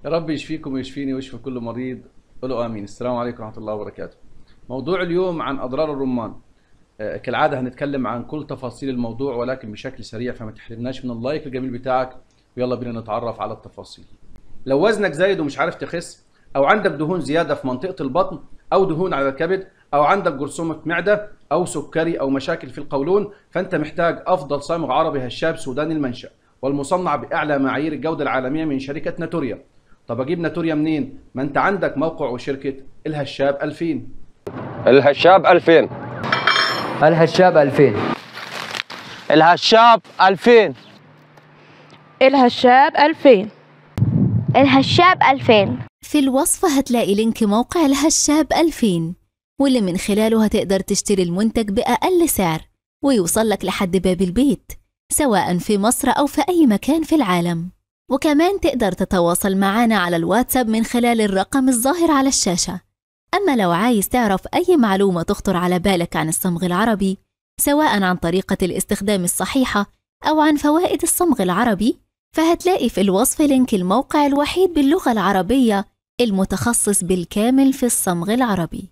يا رب يشفيكم ويشفيني ويشفي كل مريض قولوا امين السلام عليكم ورحمه الله وبركاته موضوع اليوم عن اضرار الرمان آه، كالعاده هنتكلم عن كل تفاصيل الموضوع ولكن بشكل سريع فما تحرمناش من اللايك الجميل بتاعك ويلا بينا نتعرف على التفاصيل لو وزنك زايد ومش عارف تخس او عندك دهون زياده في منطقه البطن او دهون على الكبد او عندك جرثومه معده او سكري او مشاكل في القولون فانت محتاج افضل صامغ عربي هشاب سوداني المنشا والمصنع باعلى معايير الجوده العالميه من شركه ناتوريا طب اجيب ناتوريا منين ما انت عندك موقع وشركه الهشاب 2000 الهشاب 2000 الهشاب 2000 الهشاب 2000 الهشاب 2000 الهشاب 2000 في الوصف هتلاقي لينك موقع الهشاب 2000 واللي من خلاله هتقدر تشتري المنتج بأقل سعر ويوصل لك لحد باب البيت سواء في مصر أو في أي مكان في العالم وكمان تقدر تتواصل معنا على الواتساب من خلال الرقم الظاهر على الشاشة أما لو عايز تعرف أي معلومة تخطر على بالك عن الصمغ العربي سواء عن طريقة الاستخدام الصحيحة أو عن فوائد الصمغ العربي فهتلاقي في الوصف لينك الموقع الوحيد باللغة العربية المتخصص بالكامل في الصمغ العربي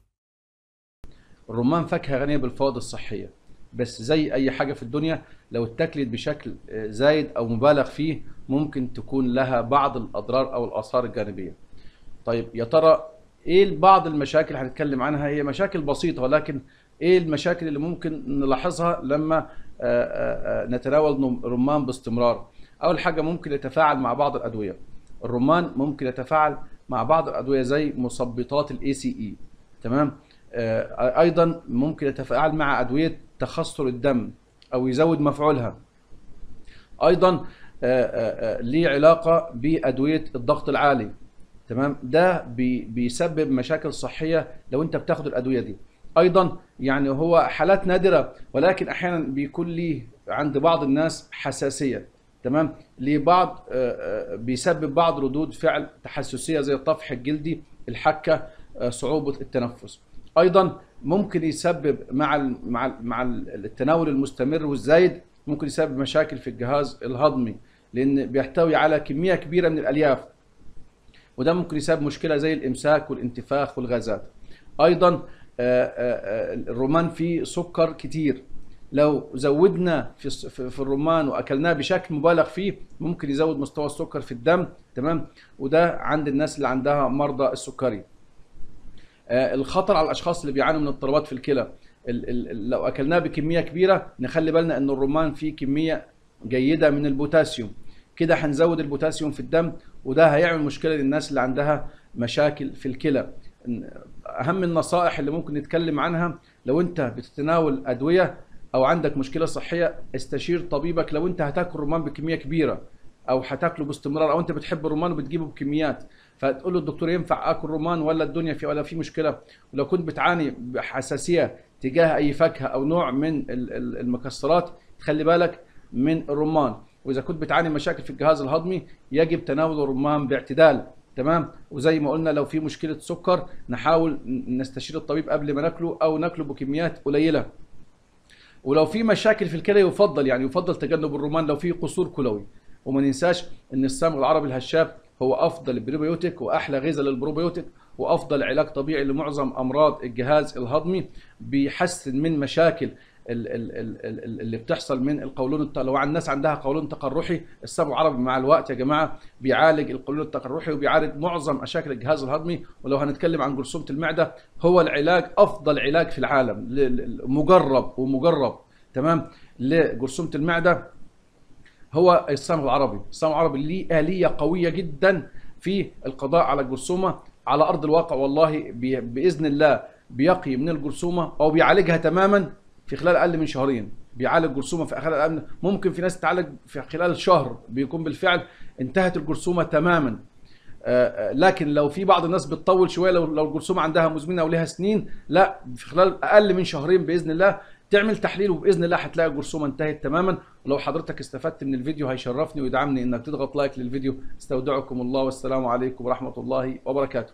الرمان فاكهه غنيه بالفوائد الصحيه بس زي اي حاجه في الدنيا لو اتاكلت بشكل آه، زايد او مبالغ فيه ممكن تكون لها بعض الاضرار او الاثار الجانبيه طيب يا ترى ايه بعض المشاكل هنتكلم عنها هي مشاكل بسيطه ولكن ايه المشاكل اللي ممكن نلاحظها لما آه، آه، آه، نتناول نم- رمان باستمرار اول حاجه ممكن يتفاعل مع بعض الادويه الرمان ممكن يتفاعل مع بعض الادويه زي مثبطات الاي سي اي تمام آه، ايضا ممكن يتفاعل مع ادويه تخثر الدم او يزود مفعولها ايضا آه، آه، آه، ليه علاقه بادويه الضغط العالي تمام ده بي بيسبب مشاكل صحيه لو انت بتاخد الادويه دي ايضا يعني هو حالات نادره ولكن احيانا بيكون ليه عند بعض الناس حساسيه تمام لبعض آه، آه، بيسبب بعض ردود فعل تحسسيه زي الطفح الجلدي الحكه آه، صعوبه التنفس ايضا ممكن يسبب مع ال مع ال مع ال- التناول المستمر والزايد ممكن يسبب مشاكل في الجهاز الهضمي لان بيحتوي على كميه كبيره من الالياف وده ممكن يسبب مشكله زي الامساك والانتفاخ والغازات ايضا آه، آه، آه، الرمان فيه سكر كتير لو زودنا في الس- في في الرمان واكلناه بشكل مبالغ فيه ممكن يزود مستوى السكر في الدم تمام وده عند الناس اللي عندها مرضى السكري آه، الخطر على الاشخاص اللي بيعانوا من اضطرابات في الكلى ال- ال- ال- لو اكلناه بكميه كبيره نخلي بالنا ان الرمان فيه كميه جيده من البوتاسيوم كده هنزود البوتاسيوم في الدم وده هيعمل مشكله للناس اللي عندها مشاكل في الكلى إن- اهم النصائح اللي ممكن نتكلم عنها لو انت بتتناول ادويه او عندك مشكله صحيه استشير طبيبك لو انت هتاكل رمان بكميه كبيره او هتاكله باستمرار او انت بتحب الرمان وبتجيبه بكميات فتقول له الدكتور ينفع اكل رمان ولا الدنيا في ولا في مشكله ولو كنت بتعاني بحساسيه تجاه اي فاكهه او نوع من ال- ال- المكسرات خلي بالك من الرمان واذا كنت بتعاني مشاكل في الجهاز الهضمي يجب تناول الرمان باعتدال تمام وزي ما قلنا لو في مشكله سكر نحاول نستشير الطبيب قبل ما ناكله او ناكله بكميات قليله ولو في مشاكل في الكلى يفضل يعني يفضل تجنب الرمان لو في قصور كلوي وما ننساش ان الصمغ العربي الهشاب هو افضل البريبيوتيك واحلى غذاء للبروبيوتيك وافضل علاج طبيعي لمعظم امراض الجهاز الهضمي بيحسن من مشاكل ال- ال- ال- ال- اللي بتحصل من القولون الت... لو عن الناس عندها قولون تقرحي الصمغ العربي مع الوقت يا جماعه بيعالج القولون التقرحي وبيعالج معظم مشاكل الجهاز الهضمي ولو هنتكلم عن جرثومه المعده هو العلاج افضل علاج في العالم ل- ل- مجرب ومجرب تمام لجرثومه المعده هو الصمغ العربي الصمغ العربي ليه آلية قوية جدا في القضاء على الجرثومة على أرض الواقع والله بي- بإذن الله بيقي من الجرثومة أو بيعالجها تماما في خلال أقل من شهرين بيعالج جرثومة في خلال أقل ممكن في ناس تعالج في خلال شهر بيكون بالفعل انتهت الجرثومة تماما آه، آه، لكن لو في بعض الناس بتطول شويه لو لو الجرثومه عندها مزمنه ولها سنين لا في خلال اقل من شهرين باذن الله تعمل تحليل وباذن الله هتلاقي الجرثومه انتهت تماما ولو حضرتك استفدت من الفيديو هيشرفني ويدعمني انك تضغط لايك للفيديو استودعكم الله والسلام عليكم ورحمه الله وبركاته